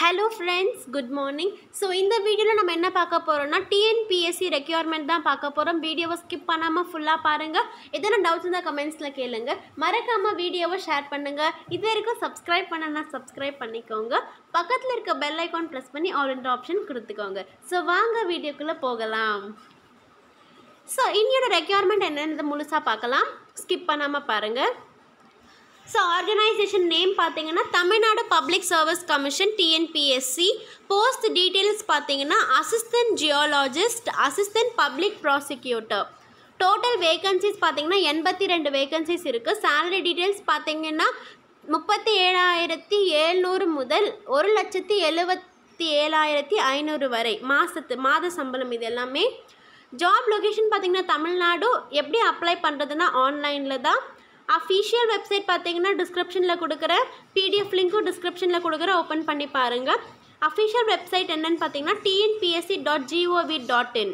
hello friends good morning so இந்த வீடியோவில் நம்ம என்ன பார்க்க போகிறோம்னா டிஎன்பிஎஸ்சி ரெக்யர்மெண்ட் தான் பார்க்க போகிறோம் வீடியோவை ஸ்கிப் பண்ணாமல் ஃபுல்லாக பாருங்கள் எதனா டவுட்ஸ் இருந்தால் கமெண்ட்ஸில் கேளுங்க மறக்காமல் வீடியோவை ஷேர் பண்ணுங்கள் இது வரைக்கும் சப்ஸ்கிரைப் பண்ணனா சப்ஸ்கிரைப் பண்ணிக்கோங்க பக்கத்தில் இருக்க பெல் ஐக்கான் ப்ரெஸ் பண்ணி ஆல் என்ற ஆப்ஷன் கொடுத்துக்கோங்க ஸோ வாங்க வீடியோக்குள்ளே போகலாம் ஸோ இன்னியோட ரெக்யர்மெண்ட் என்னென்னு முழுசாக பார்க்கலாம் ஸ்கிப் பண்ணாமல் பாருங்கள் ஸோ ஆர்கனைசேஷன் நேம் பார்த்தீங்கன்னா Tamil Nadu public service commission TNPSC post details பார்த்தீங்கன்னா assistant geologist assistant public prosecutor total vacancies பார்த்தீங்கன்னா எண்பத்தி ரெண்டு வேகன்சிஸ் இருக்குது சேலரி டீட்டெயில்ஸ் பார்த்தீங்கன்னா முப்பத்தி ஏழாயிரத்தி ஏழ்நூறு முதல் ஒரு லட்சத்தி எழுபத்தி ஏழாயிரத்தி ஐநூறு வரை மாதத்து மாத சம்பளம் இது எல்லாமே ஜாப் லொகேஷன் பார்த்தீங்கன்னா தமிழ்நாடு எப்படி அப்ளை பண்ணுறதுன்னா ஆன்லைனில் தான் அஃபீஷியல் வெப்சைட் பார்த்தீங்கன்னா டிஸ்கிரிப்ஷனில் கொடுக்குற பிடிஎஃப் லிங்க்கும் டிஸ்கிரிப்ஷனில் கொடுக்குற ஓப்பன் பண்ணி பாருங்கள் அஃபீஷியல் வெப்சைட் என்னன்னு பார்த்தீங்கன்னா TNPSC dot G O V dot in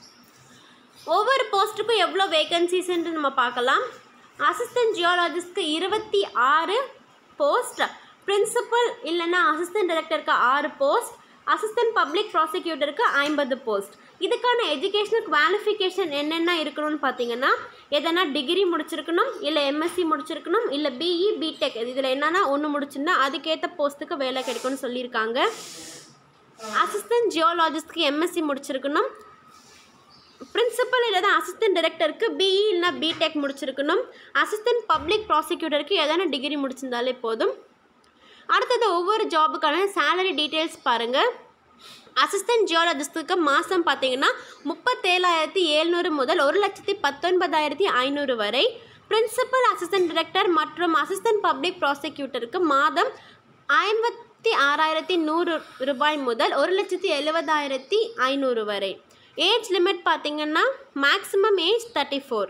ஒவ்வொரு போஸ்ட்டுக்கும் எவ்வளோ வேகன்சிஸ்ன்னு நம்ம பார்க்கலாம் அசிஸ்டன்ட் ஜியாலஜிஸ்ட்க்கு இருபத்தி ஆறு போஸ்ட் பிரின்சிபல் இல்லைன்னா அசிஸ்டன்ட் டைரக்டருக்கு ஆறு போஸ்ட் அசிஸ்டன்ட் பப்ளிக் ப்ராசிக்யூட்டருக்கு ஐம்பது போஸ்ட் இதுக்கான எஜுகேஷனல் குவாலிஃபிகேஷன் என்னென்ன இருக்கணும்னு பார்த்தீங்கன்னா எதனா டிகிரி முடிச்சிருக்கணும் இல்லை எம்எஸ்சி முடிச்சிருக்கணும் இல்லை பிஇ பிடெக் இதில் என்னென்னா ஒன்று முடிச்சுன்னா அதுக்கேற்ற போஸ்ட்டுக்கு வேலை கிடைக்கும்னு சொல்லியிருக்காங்க அசிஸ்டன்ட் ஜியோலாஜிஸ்ட்க்கு எம்எஸ்சி முடிச்சிருக்கணும் பிரின்சிபல் இல்லைனா அசிஸ்டன்ட் டைரக்டருக்கு பிஇ இல்லைனா பிடெக் முடிச்சிருக்கணும் அசிஸ்டன்ட் பப்ளிக் ப்ராசிக்யூட்டருக்கு எதனா டிகிரி முடிச்சிருந்தாலே போதும் அடுத்தது ஒவ்வொரு ஜாபுக்கான சேலரி டீட்டெயில்ஸ் பாருங்கள் அசிஸ்டன்ட் ஜியாலஜிஸ்ட்டுக்கு மாதம் பார்த்தீங்கன்னா முப்பத்தேழாயிரத்தி எழுநூறு முதல் ஒரு லட்சத்தி பத்தொன்பதாயிரத்தி ஐநூறு வரை பிரின்சிபல் அசிஸ்டன்ட் டைரக்டர் மற்றும் அசிஸ்டன்ட் பப்ளிக் ப்ராசிக்யூட்டருக்கு மாதம் ஐம்பத்தி ஆறாயிரத்தி நூறு ரூபாய் முதல் ஒரு லட்சத்தி எழுபதாயிரத்தி ஐநூறு வரை ஏஜ் லிமிட் பார்த்தீங்கன்னா maximum age thirty four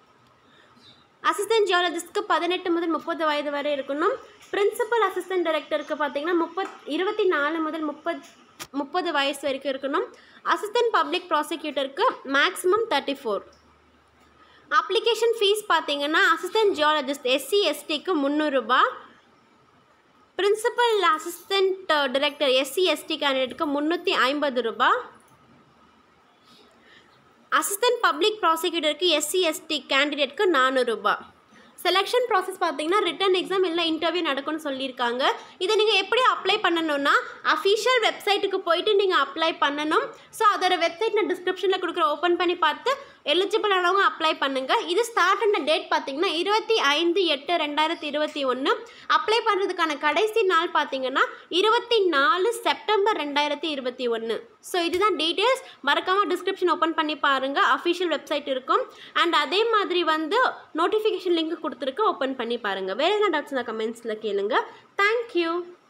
assistant ஜியாலஜிஸ்ட்க்கு பதினெட்டு முதல் முப்பது வயது வரை இருக்கணும் பிரின்சிபல் அசிஸ்டன்ட் டைரக்டருக்கு பார்த்தீங்கன்னா முப்பத் இருபத்தி நாலு முதல் முப்பத் முப்பது வயசு வரைக்கும் இருக்கணும் அசிஸ்டன்ட் பப்ளிக் ப்ராசிக்யூட்டருக்கு maximum thirty four application fees பார்த்தீங்கன்னா அசிஸ்டன்ட் ஜியாலஜிஸ்ட் எஸ்சி எஸ்டிக்கு முந்நூறுரூபா principal assistant director SC ST கேண்டிடேட்டுக்கு முந்நூற்றி ஐம்பது ரூபா அசிஸ்டன்ட் பப்ளிக் ப்ராசிக்யூட்டருக்கு எஸ்சி எஸ்டி கேண்டிடேட்க்கு நானூறுரூபா செலெக்ஷன் ப்ராசஸ் பார்த்தீங்கன்னா ரிட்டன் எக்ஸாம் இல்லை இன்டர்வியூ நடக்கும்னு சொல்லியிருக்காங்க இதை நீங்கள் எப்படி அப்ளை பண்ணணும்னா அஃபிஷியல் வெப்சைட்டுக்கு போயிட்டு நீங்கள் அப்ளை பண்ணணும் ஸோ அதோட வெப்சைட் நான் டிஸ்கிரிப்ஷனில் கொடுக்குற ஓப்பன் பண்ணி பார்த்து எலிஜிபிள் ஆனவங்க அப்ளை பண்ணுங்கள் இது ஸ்டார்ட் பண்ண டேட் பார்த்தீங்கன்னா இருபத்தி ஐந்து எட்டு ரெண்டாயிரத்தி இருபத்தி ஒன்று அப்ளை பண்ணுறதுக்கான கடைசி நாள் பார்த்தீங்கன்னா இருபத்தி நாலு செப்டம்பர் ரெண்டாயிரத்தி இருபத்தி ஒன்று ஸோ இதுதான் டீட்டெயில்ஸ் மறக்காமல் டிஸ்கிரிப்ஷன் ஓப்பன் பண்ணி பாருங்கள் அஃபிஷியல் வெப்சைட் இருக்கும் அண்ட் அதே மாதிரி வந்து நோட்டிஃபிகேஷன் லிங்க் கொடுத்துருக்கு ஓப்பன் பண்ணி பாருங்கள் வேறு எதனா டவுட்ஸ் இருந்தால் கமெண்ட்ஸில் கேளுங்க தேங்க்யூ